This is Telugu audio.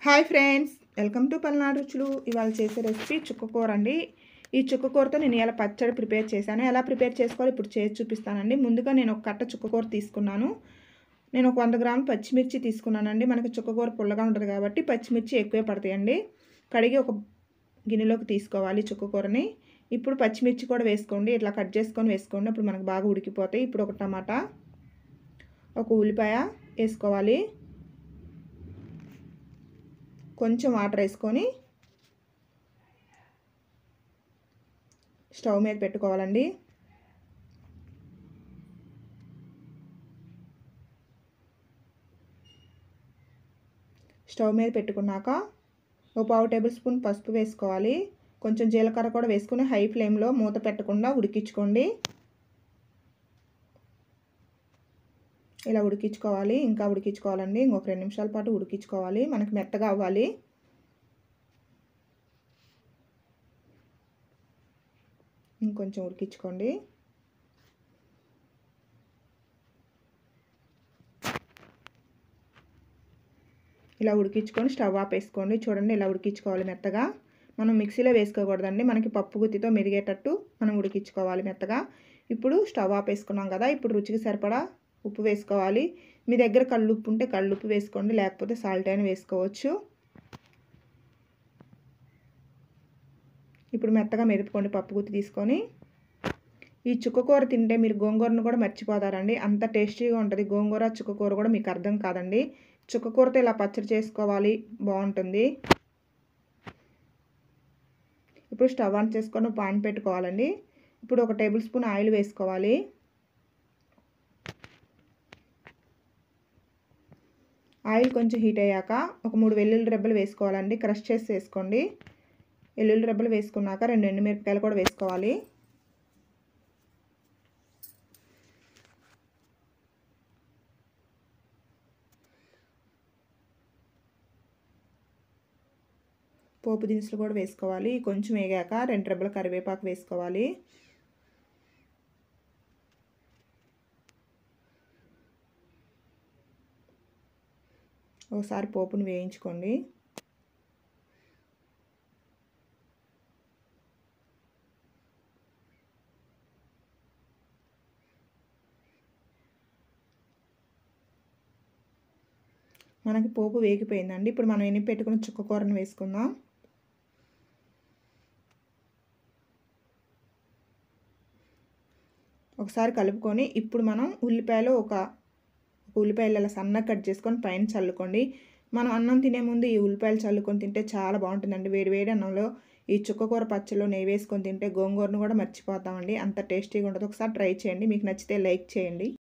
hi friends welcome to Palnadu రుచులు ఇవాళ చేసే రెసిపీ చుక్కకూర అండి ఈ చుక్కకూరతో నేను ఇలా పచ్చడి ప్రిపేర్ చేశాను ఎలా ప్రిపేర్ చేసుకోవాలి ఇప్పుడు చేసి చూపిస్తానండి ముందుగా నేను ఒక కట్ట చుక్కకూర తీసుకున్నాను నేను ఒక వంద గ్రాములు పచ్చిమిర్చి తీసుకున్నానండి మనకి చుక్కకూర పుల్లగా ఉంటుంది కాబట్టి పచ్చిమిర్చి ఎక్కువే పడతాయండి కడిగి ఒక గిన్నెలోకి తీసుకోవాలి చుక్కకూరని ఇప్పుడు పచ్చిమిర్చి కూడా వేసుకోండి ఇట్లా కట్ చేసుకొని వేసుకోండి అప్పుడు మనకు బాగా ఉడికిపోతాయి ఇప్పుడు ఒక టమాటా ఒక ఉల్లిపాయ వేసుకోవాలి కొంచెం వాటర్ వేసుకొని స్టవ్ మీద పెట్టుకోవాలండి స్టవ్ మీద పెట్టుకున్నాక ఒక పావు టేబుల్ స్పూన్ పసుపు వేసుకోవాలి కొంచెం జీలకర్ర కూడా వేసుకుని హై ఫ్లేమ్లో మూత పెట్టకుండా ఉడికించుకోండి ఇలా ఉడికించుకోవాలి ఇంకా ఉడికించుకోవాలండి ఇంకొక రెండు నిమిషాల పాటు ఉడికించుకోవాలి మనకి మెత్తగా అవ్వాలి ఇంకొంచెం ఉడికించుకోండి ఇలా ఉడికించుకొని స్టవ్ ఆపేసుకోండి చూడండి ఇలా ఉడికించుకోవాలి మెత్తగా మనం మిక్సీలో వేసుకోకూడదండి మనకి పప్పు గుత్తితో మెరిగేటట్టు మనం ఉడికించుకోవాలి మెత్తగా ఇప్పుడు స్టవ్ ఆపేసుకున్నాం కదా ఇప్పుడు రుచికి సరిపడా ఉప్పు వేసుకోవాలి మీ దగ్గర కళ్ళుప్పు ఉంటే కళ్ళుప్పు వేసుకోండి లేకపోతే సాల్ట్ అయినా వేసుకోవచ్చు ఇప్పుడు మెత్తగా మెదుపుకోండి పప్పు గుత్తి తీసుకొని ఈ చుక్కకూర తింటే మీరు గోంగూరను కూడా మర్చిపోతారండి అంత టేస్టీగా ఉంటుంది గోంగూర చుక్కకూర కూడా మీకు అర్థం కాదండి చుక్కకూరతో ఇలా పచ్చడి చేసుకోవాలి బాగుంటుంది ఇప్పుడు స్టవ్ ఆన్ చేసుకొని పాన్ పెట్టుకోవాలండి ఇప్పుడు ఒక టేబుల్ స్పూన్ ఆయిల్ వేసుకోవాలి ఆయిల్ కొంచెం హీట్ అయ్యాక ఒక మూడు వెల్లుల్లి రెబ్బలు వేసుకోవాలండి క్రష్ చేసి వేసుకోండి వెల్లుల్లి రెబ్బలు వేసుకున్నాక రెండు ఎండుమిరపకాయలు కూడా వేసుకోవాలి పోపు దినుసులు కూడా వేసుకోవాలి కొంచెం వేగాక రెండు రెబ్బల కరివేపాకు వేసుకోవాలి ఒకసారి పోపుని వేయించుకోండి మనకి పోపు వేగిపోయిందండి ఇప్పుడు మనం ఎన్ని పెట్టుకున్న చుక్కకూరను వేసుకుందాం ఒకసారి కలుపుకొని ఇప్పుడు మనం ఉల్లిపాయలు ఒక ఉల్లిపాయలు అలా సన్నగా కట్ చేసుకొని పైన చల్లుకోండి మనం అన్నం తినే ముందు ఈ ఉల్లిపాయలు చల్లుకొని తింటే చాలా బాగుంటుందండి వేడి వేడి అన్నంలో ఈ చుక్కకూర పచ్చలో నెయ్యి వేసుకొని తింటే గోంగూరను కూడా మర్చిపోతామండి అంత టేస్టీగా ఉంటుంది ఒకసారి ట్రై చేయండి మీకు నచ్చితే లైక్ చేయండి